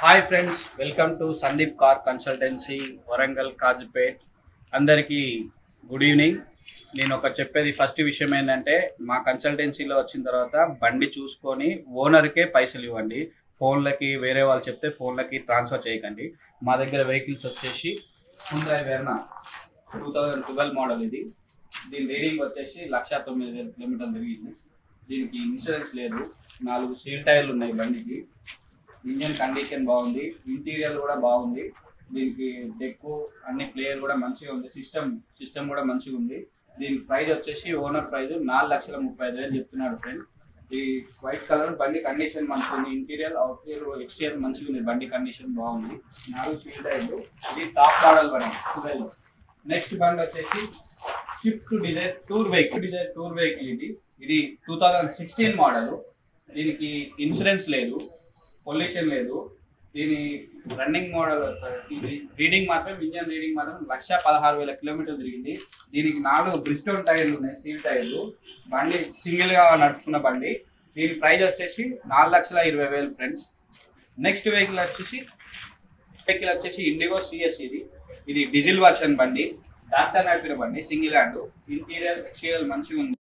hi friends welcome to Sandeep car consultancy Warangal Kazipet అందరికీ good evening నేను ఒక చెప్పేది ఫస్ట్ విషయం ఏంటంటే మా కన్సల్టెన్సీలో వచ్చిన తర్వాత బండి చూసుకొని ఓనర్కే పైసలు ఇవ్వండి ఫోన్లకి వేరే వాళ్ళు చెప్తే ఫోన్లకి ట్రాన్స్ఫర్ చేయకండి మా దగ్గర వెహికల్స్ వచ్చేసి Hyundai Verna two thousand twelve model ఇది దీని రీడింగ్ వచ్చేసి లక్ష తొమ్మిది వేల కిలోమీటర్లు తిరిగింది దీనికి ఇన్సూరెన్స్ లేదు నాలుగు సీల్ టైర్లు ఉన్నాయి బండికి ఇంజన్ కండిషన్ బాగుంది ఇంటీరియర్ కూడా బాగుంది దీనికి డెక్ అన్ని ప్లేయర్ కూడా మంచిగా ఉంది సిస్టమ్ సిస్టమ్ కూడా మంచిగా ఉంది దీని ప్రైస్ వచ్చేసి ఓనర్ ప్రైస్ నాలుగు లక్షల ముప్పై ఐదు వేలు చెప్తున్నాడు ఫ్రెండ్ ఈ వైట్ కలర్ బండి కండిషన్ మంచిగా ఉంది ఇంటీరియర్ అవుట్రియర్ ఎక్స్టీరియర్ మంచిగా ఉంది బండి కండిషన్ బాగుంది నాలుగు సీల్ టైర్లు ఇది టాప్ మోడల్ బండి ట్వెల్వ్ నెక్స్ట్ బండి వచ్చేసి Swift Dzire tour vehicle Dzire tour vehicle ఇది ఇది టూ థౌజండ్ సిక్స్టీన్ మోడల్ దీనికి ఇన్సూరెన్స్ లేదు పొల్యూషన్ లేదు దీని రన్నింగ్ మోడల్ రీడింగ్ మాత్రం ఇంజన్ రీడింగ్ మాత్రం లక్ష పదహారు వేల కిలోమీటర్లు తిరిగింది దీనికి నాలుగు బ్రిస్టోన్ టైర్లు ఉన్నాయి సీల్ టైర్లు బండి సింగిల్ గా నడుపుకున్న బండి దీని ప్రైస్ వచ్చేసి నాలుగు లక్షల ఇరవై వేలు ఫ్రెండ్స్ నెక్స్ట్ వెహికల్ వచ్చేసి వెహికల్ వచ్చేసి ఇండిగో సిఎస్ ఇది ఇది డీజిల్ వర్షన్ బండి డాక్టర్ నడిపిన బండి సింగిల్ హ్యాండ్ ఇంటీరియర్ ఎక్స్టీరియర్ మంచిగా ఉంది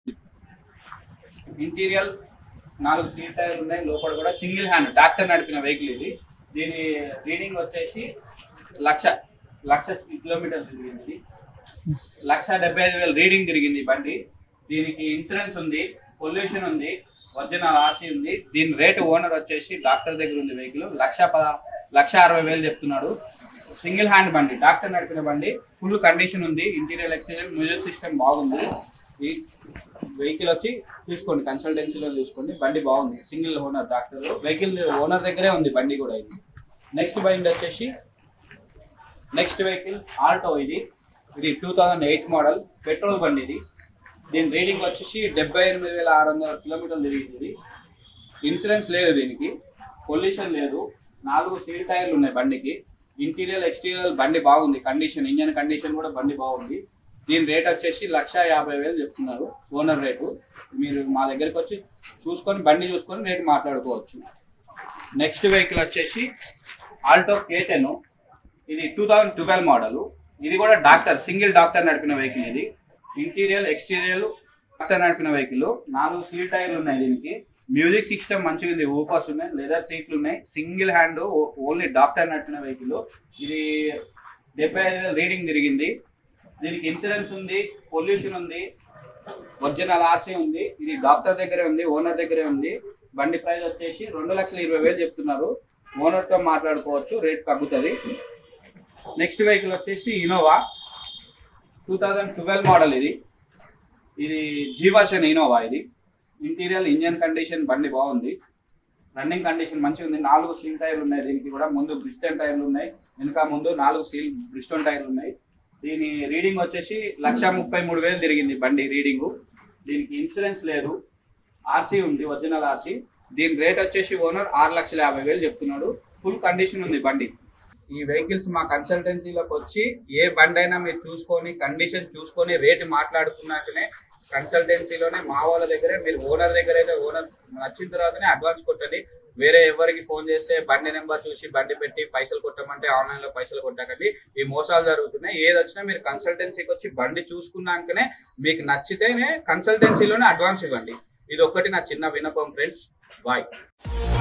ఇంటీరియర్ నాలుగు సీట్ టైర్లు ఉన్నాయి లోపల కూడా సింగిల్ హ్యాండ్ డాక్టర్ నడిపిన వెహికల్ ఇది దీని రీడింగ్ వచ్చేసి లక్ష లక్ష కిలోమీటర్లు తిరిగింది ఇది లక్ష డెబ్బై ఐదు వేలు రీడింగ్ తిరిగింది ఈ బండి దీనికి ఇన్సూరెన్స్ ఉంది పొల్యూషన్ ఉంది ఒరిజినల్ ఆర్సీ ఉంది దీని రేటు ఓనర్ వచ్చేసి డాక్టర్ దగ్గర ఉంది వెహికల్ లక్ష పద లక్ష అరవై వేలు చెప్తున్నాడు సింగిల్ హ్యాండ్ బండి డాక్టర్ నడిపిన బండి ఫుల్ కండిషన్ ఉంది ఇంటీరియర్ ఎక్స్టీరియర్ మ్యూజిక్ సిస్టమ్ బాగుంది ఈ వెహికల్ వచ్చి చూసుకోండి కన్సల్టెన్సీలో చూసుకోండి బండి బాగుంది single owner doctor vehicle owner దగ్గరే ఉంది బండి కూడా ఇది నెక్స్ట్ బండి వచ్చేసి నెక్స్ట్ వెహికల్ ఆల్టో ఇది ఇది two thousand eight model petrol బండి ఇది దీని రీడింగ్ వచ్చేసి డెబ్బై ఎనిమిది వేల ఆరు వందల కిలోమీటర్లు తిరిగింది ఇది ఇన్సూరెన్స్ లేదు దీనికి పొల్యూషన్ లేదు నాలుగు సీల్ టైర్లు ఉన్నాయి బండికి ఇంటీరియర్ ఎక్స్టీరియర్ బండి బాగుంది కండిషన్ ఇంజన్ కండిషన్ కూడా బండి బాగుంది దీని రేట్ వచ్చేసి లక్ష యాభై వేలు చెప్తున్నారు ఓనర్ రేటు మీరు మా దగ్గరికి వచ్చి చూసుకొని బండి చూసుకొని రేటు మాట్లాడుకోవచ్చు నెక్స్ట్ వెహికల్ వచ్చేసి ఆల్టో కేటెన్ ఇది టూ థౌజండ్ ట్వెల్వ్ మోడల్ ఇది కూడా డాక్టర్ సింగిల్ డాక్టర్ నడిపిన వెహికల్ ఇది ఇంటీరియర్ ఎక్స్టీరియర్ డాక్టర్ నడిపిన వెహికల్ నాలుగు సీల్ టైర్లు ఉన్నాయి దీనికి మ్యూజిక్ సిస్టమ్ మంచిగా ఉంది ఊఫర్స్ ఉన్నాయి లెదర్ సీట్లు ఉన్నాయి సింగిల్ హ్యాండ్ ఓన్లీ డాక్టర్ నడిపిన వెహికల్ ఇది డెబ్బై ఐదు వేల రీడింగ్ తిరిగింది దీనికి ఇన్సూరెన్స్ ఉంది పొల్యూషన్ ఉంది ఒరిజినల్ ఆర్సీ ఉంది ఇది డాక్టర్ దగ్గరే ఉంది ఓనర్ దగ్గరే ఉంది బండి ప్రైస్ వచ్చేసి రెండు లక్షల ఇరవై వేలు చెప్తున్నారు ఓనర్తో మాట్లాడుకోవచ్చు రేట్ తగ్గుతుంది నెక్స్ట్ వెహికల్ వచ్చేసి Innova two thousand twelve model ఇది ఇది జీ వర్షన్ ఇనోవా ఇది ఇంటీరియర్ ఇంజన్ కండిషన్ బండి బాగుంది రన్నింగ్ కండిషన్ మంచిగా ఉంది నాలుగు సీల్ టైర్లు ఉన్నాయి దీనికి కూడా ముందు బ్రిస్టన్ టైర్లు ఉన్నాయి వెనుక ముందు నాలుగు సీల్ బ్రిస్టోన్ టైర్లు ఉన్నాయి దీని రీడింగ్ వచ్చేసి లక్ష ముప్పై మూడు వేలు తిరిగింది బండి రీడింగ్ దీనికి ఇన్సూరెన్స్ లేదు ఆర్సీ ఉంది ఒరిజినల్ ఆర్సీ దీని రేట్ వచ్చేసి ఓనర్ ఆరు లక్షల యాభై వేలు చెప్తున్నాడు ఫుల్ కండిషన్ ఉంది బండి ఈ వెహికల్స్ మా కన్సల్టెన్సీలోకి వచ్చి ఏ బండి అయినా మీరు చూసుకొని కండిషన్ చూసుకొని రేటు మాట్లాడుకున్నాకనే కన్సల్టెన్సీలోనే మా వాళ్ళ దగ్గరే మీరు ఓనర్ దగ్గర అయితే ఓనర్ నచ్చిన తర్వాతనే అడ్వాన్స్ కొట్టండి వేరే ఎవరికి ఫోన్ చేస్తే బండి నెంబర్ చూసి బండి పెట్టి పైసలు కొట్టమంటే ఆన్లైన్ లో పైసలు కొట్టకండి ఈ మోసాలు జరుగుతున్నాయి ఏది వచ్చినా మీరు కన్సల్టెన్సీకి వచ్చి బండి చూసుకున్నాకనే మీకు నచ్చితేనే కన్సల్టెన్సీలోనే అడ్వాన్స్ ఇవ్వండి ఇది ఒక్కటి నా చిన్న వినపం ఫ్రెండ్స్ బాయ్